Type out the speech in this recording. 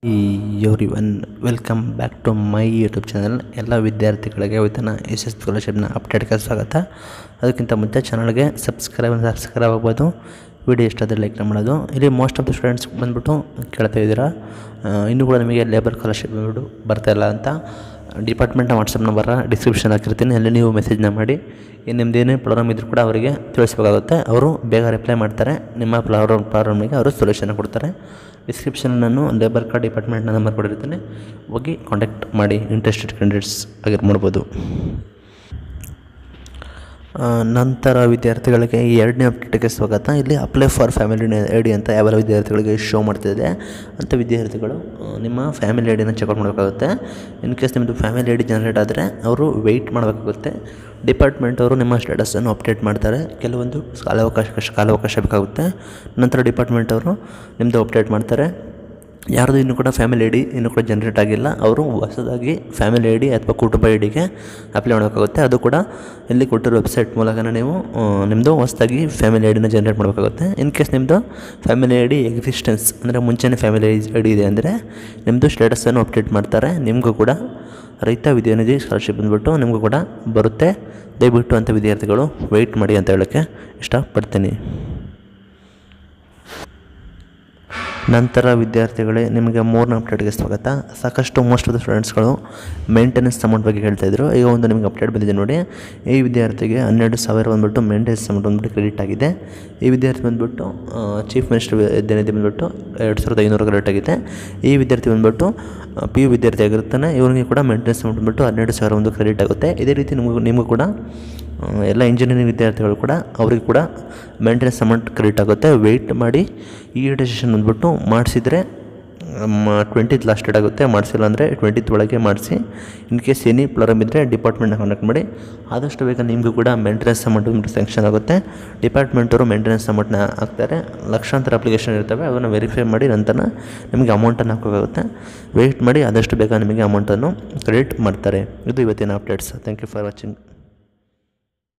ಈ everyone welcome back to my YouTube channel ಎಲ್ಲ ವಿದ್ಯಾರ್ಥಿಗಳಿಗೆ ವೇತನ ಎಸ್ ಎಸ್ ಸ್ಕಾಲರ್ಶಿಪ್ನ ಅಪ್ಡೇಟ್ಗೆ ಸ್ವಾಗತ ಅದಕ್ಕಿಂತ ಮುಂಚೆ ಚಾನಲ್ಗೆ ಸಬ್ಸ್ಕ್ರೈಬ್ ಸಬ್ಸ್ಕ್ರೈಬ್ ಆಗ್ಬೋದು ವಿಡಿಯೋ ಇಷ್ಟ ಆದರೆ ಲೈಕ್ ಮಾಡೋದು ಇಲ್ಲಿ ಮೋಸ್ಟ್ ಆಫ್ ದ ಸ್ಟೂಡೆಂಟ್ಸ್ ಬಂದ್ಬಿಟ್ಟು ಕೇಳ್ತಾ ಇದ್ದೀರಾ ಆ, ಇನ್ನೂ ಕೂಡ ನಿಮಗೆ ಲೇಬರ್ ಸ್ಕಾಲರ್ಶಿಪ್ ಬಂದ್ಬಿಟ್ಟು ಬರ್ತಾ ಇಲ್ಲ ಅಂತ ಡಿಪಾರ್ಟ್ಮೆಂಟ್ನ ವಾಟ್ಸಪ್ ನಂಬರ ಡಿಸ್ಕ್ರಿಪ್ಷನ್ ಹಾಕಿರ್ತೀನಿ ಅಲ್ಲಿ ನೀವು ಮೆಸೇಜ್ನ ಮಾಡಿ ಇನ್ನು ನಿಮ್ದು ಏನೇ ಪ್ರಾಬ್ಲಮ್ ಇದ್ರೂ ಕೂಡ ಅವರಿಗೆ ತಿಳಿಸ್ಬೇಕಾಗುತ್ತೆ ಅವರು ಬೇಗ ರಿಪ್ಲೈ ಮಾಡ್ತಾರೆ ನಿಮ್ಮ ಪ್ರಾಬ್ಲಮ್ ಪ್ರಾಬ್ಲಮ್ಗೆ ಅವರು ಸೊಲ್ಯೂಷನ್ ಕೊಡ್ತಾರೆ ಡಿಸ್ಕ್ರಿಪ್ಷನ್ ನಾನು ಲೇಬರ್ ಕಾರ್ಡ್ ಡಿಪಾರ್ಟ್ಮೆಂಟ್ನ ನಂಬರ್ ಕೊಡಿರ್ತೀನಿ ಹೋಗಿ ಕಾಂಟ್ಯಾಕ್ಟ್ ಮಾಡಿ ಇಂಟ್ರೆಸ್ಟೆಡ್ ಕ್ಯಾಂಡಿಡೇಟ್ಸ್ ಆಗಿರ್ ಮಾಡ್ಬೋದು ಆ, ನಂತರ ವಿದ್ಯಾರ್ಥಿಗಳಿಗೆ ಈ ಎರಡನೇ ಅಪ್ಡೇಟ್ಗೆ ಸ್ವಾಗತ ಇಲ್ಲಿ apply for family I D ಅಂತ ಯಾವೆಲ್ಲ ವಿದ್ಯಾರ್ಥಿಗಳಿಗೆ ಶೋ ಮಾಡ್ತಿದೆ ಅಂಥ ವಿದ್ಯಾರ್ಥಿಗಳು ಆ, ನಿಮ್ಮ ಫ್ಯಾಮಿಲಿ ಐ ಡಿನ ಚೆಕ್ಔಟ್ ಮಾಡಬೇಕಾಗುತ್ತೆ ಇನ್ ಕೇಸ್ ನಿಮ್ಮದು ಫ್ಯಾಮಿಲಿ ಐ ಡಿ ಜನರೇಟ್ ಆದರೆ ಅವರು ವೆಯ್ಟ್ ಮಾಡಬೇಕಾಗುತ್ತೆ ಡಿಪಾರ್ಟ್ಮೆಂಟ್ ಅವರು ನಿಮ್ಮ ಸ್ಟೇಟಸನ್ನು ಅಪ್ಡೇಟ್ ಮಾಡ್ತಾರೆ ಕೆಲವೊಂದು ಕಾಲಾವಕಾಶ ಕಾಲಾವಕಾಶ ಬೇಕಾಗುತ್ತೆ ನಂತರ ಡಿಪಾರ್ಟ್ಮೆಂಟ್ ಅವರು ನಿಮ್ಮದು ಅಪ್ಡೇಟ್ ಮಾಡ್ತಾರೆ ಯಾರ್ದು ಇನ್ನೂ ಕೂಡ ಫ್ಯಾಮಿಲಿ ಐ ಡಿ ಇನ್ನೂ ಕೂಡ ಜನ್ರೇಟ್ ಆಗಿಲ್ಲ ಅವರು ಹೊಸದಾಗಿ ಫ್ಯಾಮಿಲಿ ಐ ಡಿ ಅಥವಾ ಕುಟುಂಬ ಐ ಡಿಗೆ ಅಪ್ಲೈ ಮಾಡಬೇಕಾಗುತ್ತೆ ಅದು ಕೂಡ ಇಲ್ಲಿ ಕೊಟ್ಟಿರೋ ವೆಬ್ಸೈಟ್ ಮೂಲಕನೇ ನೀವು ಆ, ನಿಮ್ಮದು ಹೊಸದಾಗಿ ಫ್ಯಾಮಿಲಿ ಐ ಡಿನ ಜನ್ರೇಟ್ ಮಾಡಬೇಕಾಗುತ್ತೆ ಇನ್ ಕೇಸ್ ನಿಮ್ಮದು ಫ್ಯಾಮಿಲಿ ಐ ಡಿ ಎಕ್ಸಿಸ್ಟೆನ್ಸ್ ಅಂದರೆ ಮುಂಚೆನೇ ಫ್ಯಾಮಿಲಿ ಐ ಡಿ ಇದೆ ಅಂದರೆ ನಿಮ್ಮದು ಸ್ಟೇಟಸನ್ನು ಅಪ್ಡೇಟ್ ಮಾಡ್ತಾರೆ ನಿಮಗೂ ಕೂಡ ರೈತ ವಿದ್ಯಾನಿಧಿ ಸ್ಕಾಲರ್ಶಿಪ್ ಬಂದ್ಬಿಟ್ಟು ನಿಮಗೂ ಕೂಡ ಬರುತ್ತೆ ದಯವಿಟ್ಟು ಅಂಥ ವಿದ್ಯಾರ್ಥಿಗಳು ವೆಯ್ಟ್ ಮಾಡಿ ಅಂತ ಹೇಳೋಕ್ಕೆ ಇಷ್ಟಪಡ್ತೀನಿ ನಂತರ ವಿದ್ಯಾರ್ಥಿಗಳೇ ನಿಮಗೆ ಮೂರನೇ ಅಪ್ಡೇಟ್ಗೆ ಸ್ವಾಗತ ಸಾಕಷ್ಟು ಮೋಸ್ಟ್ ಆಫ್ ದ ಸ್ಟೂಡೆಂಟ್ಸ್ಗಳು ಮೇಂಟೆನೆನ್ಸ್ ಅಮೌಂಟ್ ಬಗ್ಗೆ ಹೇಳ್ತಾ ಇದ್ರು ಈಗ ಒಂದು ನಿಮಗೆ ಅಪ್ಡೇಟ್ ಬಂದಿದೆ ನೋಡಿ ಈ ವಿದ್ಯಾರ್ಥಿಗೆ ಹನ್ನೆರಡು ಸಾವಿರ ಬಂದ್ಬಿಟ್ಟು ಮೇಂಟೆನೆನ್ಸ್ ಅಮೌಂಟ್ ಬಂದ್ಬಿಟ್ಟು ಕ್ರೆಡಿಟ್ ಆಗಿದೆ ಈ ವಿದ್ಯಾರ್ಥಿ ಬಂದ್ಬಿಟ್ಟು ಚೀಫ್ ಮಿನಿಸ್ಟರ್ ವಿದ್ಯಾನಿಧಿ ಬಂದ್ಬಿಟ್ಟು ಎರಡು ಸಾವಿರದ ಐನೂರು ಕ್ರೆಡಿಟ್ ಆಗಿದೆ ಈ ವಿದ್ಯಾರ್ಥಿ ಬಂದ್ಬಿಟ್ಟು ಪಿ ಯು ವಿದ್ಯಾರ್ಥಿ ಆಗಿರ್ತಾನೆ ಇವನಿಗೆ ಕೂಡ ಮೇಂಟೆನೆನ್ಸ್ ಅಮೌಂಟ್ ಬಂದ್ಬಿಟ್ಟು ಹನ್ನೆರಡು ಸಾವಿರ ಒಂದು ಕ್ರೆಡಿಟ್ ಆಗುತ್ತೆ ಇದೇ ರೀತಿ ನಿಮಗೂ ನಿಮಗೂ ಕೂಡ ಆ, ಎಲ್ಲ ಇಂಜಿನಿಯರಿಂಗ್ ವಿದ್ಯಾರ್ಥಿಗಳು ಕೂಡ ಅವ್ರಿಗೆ ಕೂಡ ಮೇಂಟೆನೆನ್ಸ್ ಅಮೌಂಟ್ ಕ್ರೆಡಿಟ್ ಆಗುತ್ತೆ ವೆಯ್ಟ್ ಮಾಡಿ ಈ ರಿಜಿಸ್ಟ್ರೇಷನ್ ಬಂದ್ಬಿಟ್ಟು ಮಾಡಿಸಿದ್ರೆ ಟ್ವೆಂಟಿತ್ ಲಾಸ್ಟ್ ಡೇಟ್ ಆಗುತ್ತೆ ಮಾಡಿಸಿಲ್ಲ ಅಂದರೆ ಟ್ವೆಂಟಿತ್ ಒಳಗೆ ಮಾಡಿಸಿ ಇನ್ ಕೇಸ್ ಎನಿ ಪ್ರಾಬ್ಲಮ್ ಇದ್ದರೆ ಡಿಪಾರ್ಟ್ಮೆಂಟ್ನ ಕಾಂಟ್ಯಾಕ್ಟ್ ಮಾಡಿ ಆದಷ್ಟು ಬೇಗ ನಿಮಗೂ ಕೂಡ ಮೇಂಟೆನೆನ್ಸ್ ಅಮೌಂಟ್ ಬಂದ್ಬಿಟ್ಟು ಸ್ಯಾಂಕ್ಷನ್ ಆಗುತ್ತೆ ಡಿಪಾರ್ಟ್ಮೆಂಟವರು ಮೇಂಟೆನೆನ್ಸ್ ಅಮೌಂಟ್ನ ಹಾಕ್ತಾರೆ ಲಕ್ಷಾಂತರ ಅಪ್ಲಿಕೇಶನ್ ಇರ್ತವೆ ಅದನ್ನು ವೆರಿಫೈ ಮಾಡಿ ನಂತರ ನಿಮಗೆ ಅಮೌಂಟನ್ನು ಹಾಕೋಕ್ಕಾಗುತ್ತೆ ವೆಯ್ಟ್ ಮಾಡಿ ಆದಷ್ಟು ಬೇಗ ನಿಮಗೆ ಅಮೌಂಟನ್ನು ಕ್ರೆಡಿಟ್ ಮಾಡ್ತಾರೆ ಇದು ಇವತ್ತಿನ updates thank you for watching